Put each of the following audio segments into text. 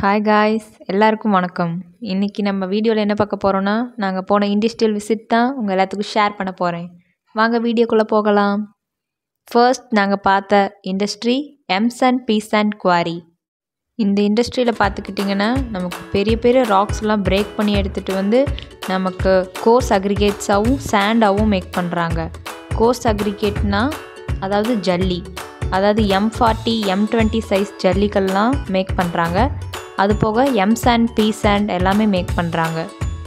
hi guys எல்லாருக்கும் வணக்கம் இன்றைக்கி நம்ம வீடியோவில் என்ன பார்க்க போகிறோன்னா நாங்கள் போன இண்டஸ்ட்ரியல் விசிட் தான் உங்கள் எல்லாத்துக்கும் ஷேர் பண்ண போகிறேன் வாங்க வீடியோக்குள்ளே போகலாம் ஃபர்ஸ்ட் நாங்கள் பார்த்த இண்டஸ்ட்ரி எம்ஸ் அண்ட் பீஸ் அண்ட் குவாரி இந்த இண்டஸ்ட்ரியில் பார்த்துக்கிட்டிங்கன்னா நமக்கு பெரிய பெரிய ராக்ஸ்லாம் பிரேக் பண்ணி எடுத்துகிட்டு வந்து நமக்கு கோர்ஸ் அக்ரிகேட்ஸாகவும் சாண்டாகவும் மேக் பண்ணுறாங்க கோர்ஸ் அக்ரிகேட்னா அதாவது ஜல்லி அதாவது M forty M twenty size ஜல்லிகள்லாம் மேக் பண்ணுறாங்க அது போக எம் சாண்ட் பி சாண்ட் எல்லாமே மேக் பண்ணுறாங்க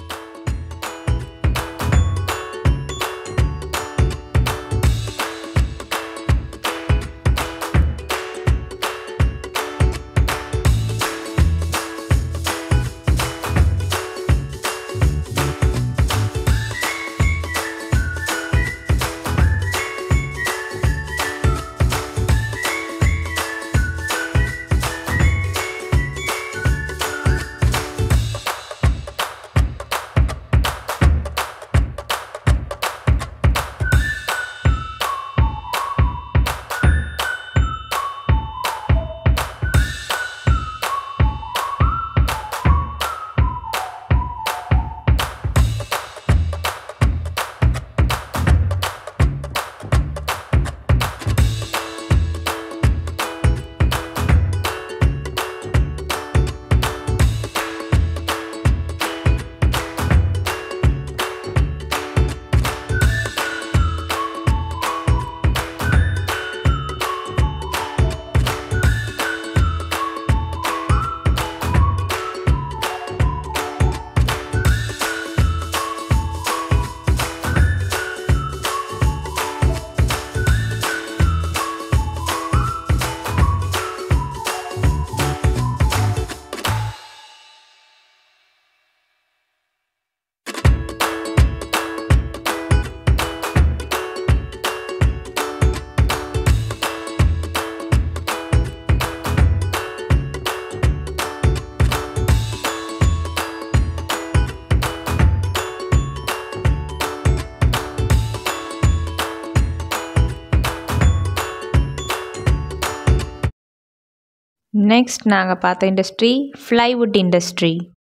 நெக்ஸ்ட் நாங்கள் பார்த்த இண்டஸ்ட்ரி ஃப்ளைவுட் இண்டஸ்ட்ரி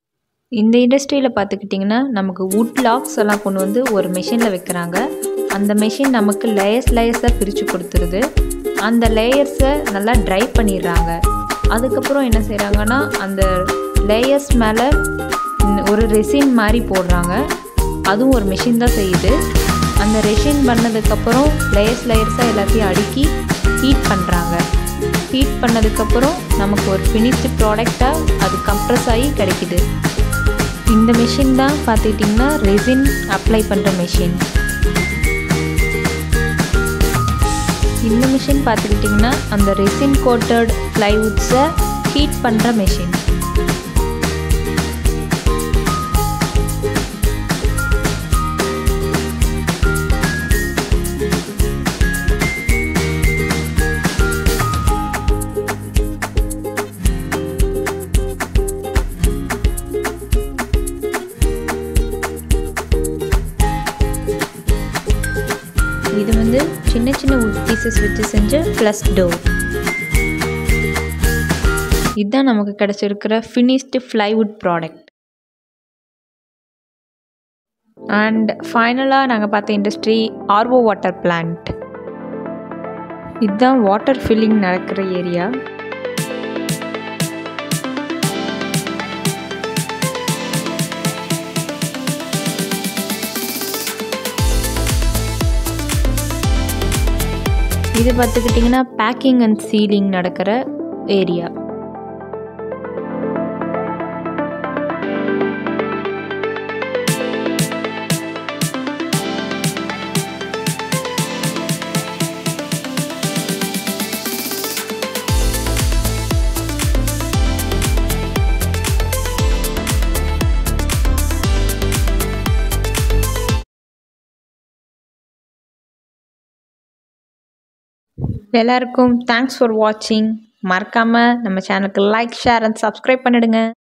இந்த இண்டஸ்ட்ரியில் பார்த்துக்கிட்டிங்கன்னா நமக்கு வுட் லாக்ஸ் எல்லாம் கொண்டு வந்து ஒரு மிஷினில் வைக்கிறாங்க அந்த மிஷின் நமக்கு லேயர்ஸ் லேயர்ஸாக பிரித்து கொடுத்துருது அந்த லேயர்ஸை நல்லா ட்ரை பண்ணிடுறாங்க அதுக்கப்புறம் என்ன செய்கிறாங்கன்னா அந்த லேயர்ஸ் மேலே ஒரு ரெசின் மாதிரி போடுறாங்க அதுவும் ஒரு மிஷின் தான் செய்யுது அந்த ரெசின் பண்ணதுக்கப்புறம் லேயர்ஸ் லேயர்ஸாக எல்லாத்தையும் அடுக்கி ஹீட் பண்ணுறாங்க ஹீட் பண்ணதுக்கப்புறம் நமக்கு ஒரு ஃபினிஷ்டு ப்ராடக்டாக அது கம்ப்ரஸ் ஆகி கிடைக்கிது இந்த மிஷின் தான் பார்த்துக்கிட்டிங்கன்னா ரெசின் அப்ளை பண்ணுற மிஷின் இந்த மிஷின் பார்த்துக்கிட்டிங்கன்னா அந்த ரெசின் கோட்டட் ப்ளைவுட்ஸை ஹீட் பண்ணுற மிஷின் இது வந்து சின்ன சின்ன உட் பீசஸ் வச்சு செஞ்ச ப்ளஸ் டோர் இதுதான் நமக்கு கிடச்சிருக்கிற ஃபினிஷ்டு ஃப்ளைவுட் ப்ராடக்ட் அண்ட் ஃபைனலாக நாங்கள் பார்த்த இண்டஸ்ட்ரி ஆர்ஓ வாட்டர் பிளான்ட் இதுதான் வாட்டர் ஃபில்லிங் நடக்கிற ஏரியா இது பார்த்துக்கிட்டிங்கன்னா பேக்கிங் அண்ட் சீலிங் நடக்கிற ஏரியா எல்லாருக்கும் தேங்க்ஸ் ஃபார் வாட்சிங் மறக்காமல் நம்ம சேனலுக்கு லைக் ஷேர் அண்ட் சப்ஸ்கிரைப் பண்ணிடுங்க